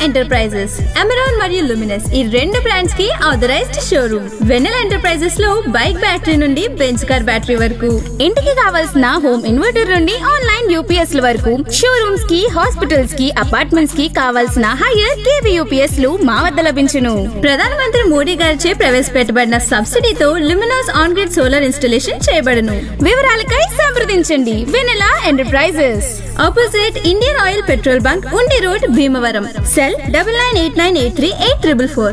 enterprises Amaron మరియు Luminous ఈ రెండు బ్రాండ్స్ కి ఆథరైజ్డ్ షోరూమ్ వెన్నెల ఎంటర్ప్రైజెస్ లో బైక్ బ్యాటరీ నుండి బెంచ్ కార్ బ్యాటరీ వరకు ఇంటికి కావాల్సిన హోమ్ ఇన్వర్టర్ నుండి ఆన్లైన్ యూపీఎస్ ల వరకు షోరూమ్స్ కి హాస్పిటల్స్ కి అపార్ట్మెంట్స్ కి కావాల్సిన హైయర్ కేవీ యూపీఎస్ లు మా వద్ద లభించును ప్రధానమంత్రి మోడీ గారిచే ప్రవేశపెట్టబడిన సబ్సిడీతో Luminous on grid solar installation చేయబడను వివరాలకై సంప్రదించండి Vennela enterprises opposite Indian Oil petrol bunk Undi road Bhimavaram cell double nine eight nine eight three eight triple four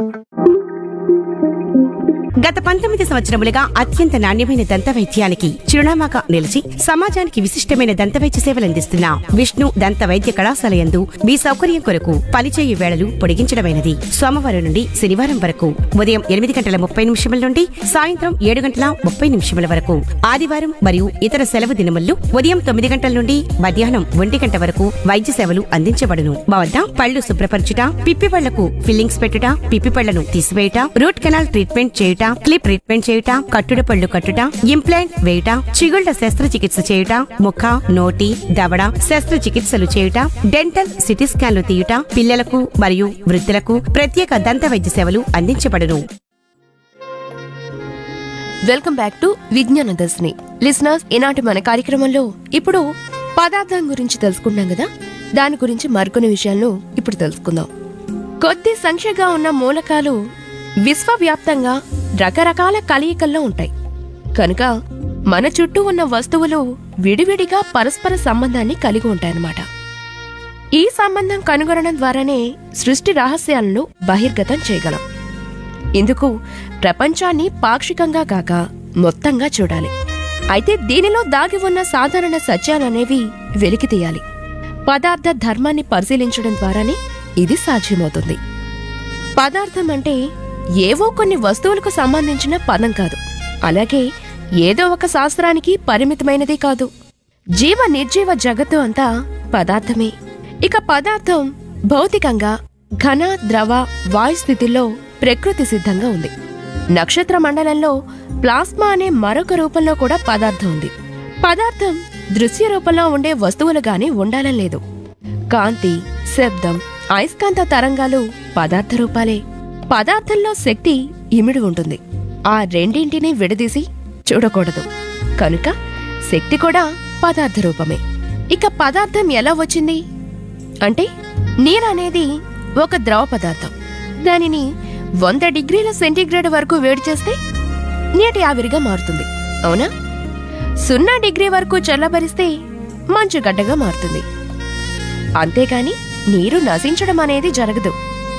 గత పంతొమ్మిది సంవత్సరములుగా అత్యంత నాణ్యమైన దంత వైద్యానికి చిరునామాగా నిలిచి సమాజానికి విశిష్టమైన దంత వైద్య సేవలందిస్తున్న విష్ణు దంత వైద్య కళాశాల యందు మీ సౌకర్యం కొరకు పనిచేయు వేళలు పొడిగించడమైనది సోమవారం నుండి శనివారం వరకు ఉదయం ఎనిమిది గంటల ముప్పై నిమిషముల నుండి సాయంత్రం ఏడు గంటల ముప్పై నిమిషముల వరకు ఆదివారం మరియు ఇతర సెలవు దినముల్లో ఉదయం తొమ్మిది గంటల నుండి మధ్యాహ్నం ఒంటి గంట వరకు వైద్య సేవలు అందించబడును మా వద్ద పళ్ళు శుభ్రపరచుట పిప్పి పళ్లకు ఫిల్లింగ్స్ పెట్టుట పిప్పి పళ్లను తీసివేయుట రూట్ కెనాల్ ట్రీట్మెంట్ చేయుట క్లిప్ ట్రీట్మెంట్ చేయుట కట్టుడు పళ్ళు కట్టుట ఇంప్లాంట్ వేయుట చిగుళ్ల శస్త్రచికిత్స చేయుట ముఖ నోటి దవడ శస్త్రచికిత్సలు చేయుట డెంటల్ సిటీ స్కాన్లు తీయుట పిల్లలకు మరియు వృద్ధులకు ప్రత్యేక దంత వైద్య సేవలు అందించబడును వెల్కమ్ బ్యాక్ టు విజ్ఞాన దర్శిని లిసనర్స్ ఈనాటి మన కార్యక్రమంలో ఇప్పుడు పదార్థం గురించి తెలుసుకున్నాం కదా దాని గురించి మరికొన్ని విషయాలను ఇప్పుడు తెలుసుకుందాం కొద్ది సంఖ్యగా ఉన్న మూలకాలు విశ్వవ్యాప్తంగా రకరకాల కలయికల్లో ఉంటాయి కనుక మన చుట్టూ ఉన్న వస్తువులు విడివిడిగా పరస్పర సంబంధాన్ని కలిగి ఉంటాయన్నమాట ఈ సంబంధం కనుగొనడం ద్వారానే సృష్టి రహస్యాలను బహిర్గతం చేయగలం ఇందుకు ప్రపంచాన్ని పాక్షికంగా కాక మొత్తంగా చూడాలి అయితే దీనిలో దాగి ఉన్న సాధారణ సత్యాలనేవి వెలికి తీయాలి పదార్థ ధర్మాన్ని పరిశీలించడం ద్వారానే ఇది సాధ్యమవుతుంది పదార్థం అంటే ఏవో కొన్ని వస్తువులకు సంబంధించిన పదం కాదు అలాగే ఏదో ఒక శాస్త్రానికి పరిమితమైనది కాదు జీవ నిర్జీవ జగత్తు అంతా పదార్థమే ఇక పదార్థం భౌతికంగా ఘన ద్రవ వాయు స్థితిలో ప్రకృతి సిద్ధంగా ఉంది నక్షత్ర మండలంలో ప్లాస్మా అనే మరొక రూపంలో కూడా పదార్థం ఉంది పదార్థం దృశ్య రూపంలో ఉండే వస్తువులుగానే ఉండాలని లేదు కాంతి శబ్దం అయస్కాంత తరంగాలు పదార్థ రూపాలే పదార్థంలో శక్తి ఇమిడి ఉంటుంది ఆ రెండింటినీ విడదీసి చూడకూడదు కనుక శక్తి కూడా పదార్థ రూపమే ఇక పదార్థం ఎలా వచ్చింది అంటే నీరు అనేది ఒక ద్రవ పదార్థం దానిని వంద డిగ్రీల సెంటీగ్రేడ్ వరకు వేడి చేస్తే నీటి ఆవిరిగా మారుతుంది అవునా సున్నా డిగ్రీ వరకు చల్లబరిస్తే మంచుగడ్డగా మారుతుంది అంతేకాని నీరు నశించడం అనేది జరగదు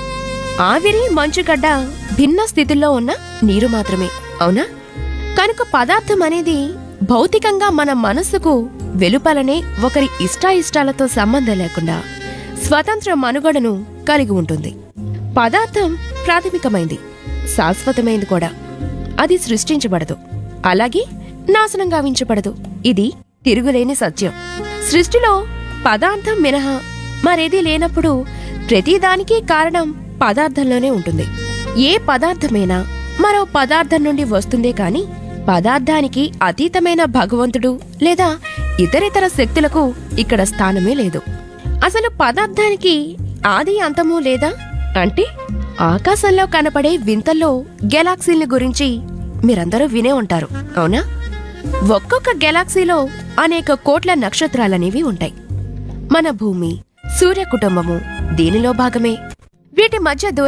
ఆవిరి మంచుగడ్డ భిన్న స్థితిలో ఉన్న నీరు మాత్రమే అవునా కనుక పదార్థం అనేది భౌతికంగా మన మనస్సుకు వెలుపలనే ఒకరి ఇష్టాయిష్టాలతో సంబంధం లేకుండా స్వతంత్ర మనుగడను కలిగి ఉంటుంది పదార్థం ప్రాథమికమైంది శాశ్వతమైంది కూడా అది సృష్టించబడదు అలాగే నాశనం గావించబడదు ఇది తిరుగులేని సత్యం సృష్టిలో పదార్థం మినహా మరేదీ లేనప్పుడు ప్రతిదానికి కారణం పదార్థంలోనే ఉంటుంది ఏ పదార్థమైనా మరో పదార్థం నుండి వస్తుందే కాని పదార్థానికి అతీతమైన భగవంతుడు లేదా ఇతరితర శక్తులకు ఇక్కడ స్థానమే లేదు అసలు పదార్థానికి ఆది అంతము లేదా అంటే ఆకాశంలో కనపడే వింతల్లో గెలాక్సీల గురించి మీరందరూ వినే ఉంటారు అవునా ఒక్కొక్క గెలాక్సీలో అనేక కోట్ల నక్షత్రాలనేవి ఉంటాయి మన భూమి సూర్య కుటుంబము దీనిలో భాగమే వీటి మధ్య దూరం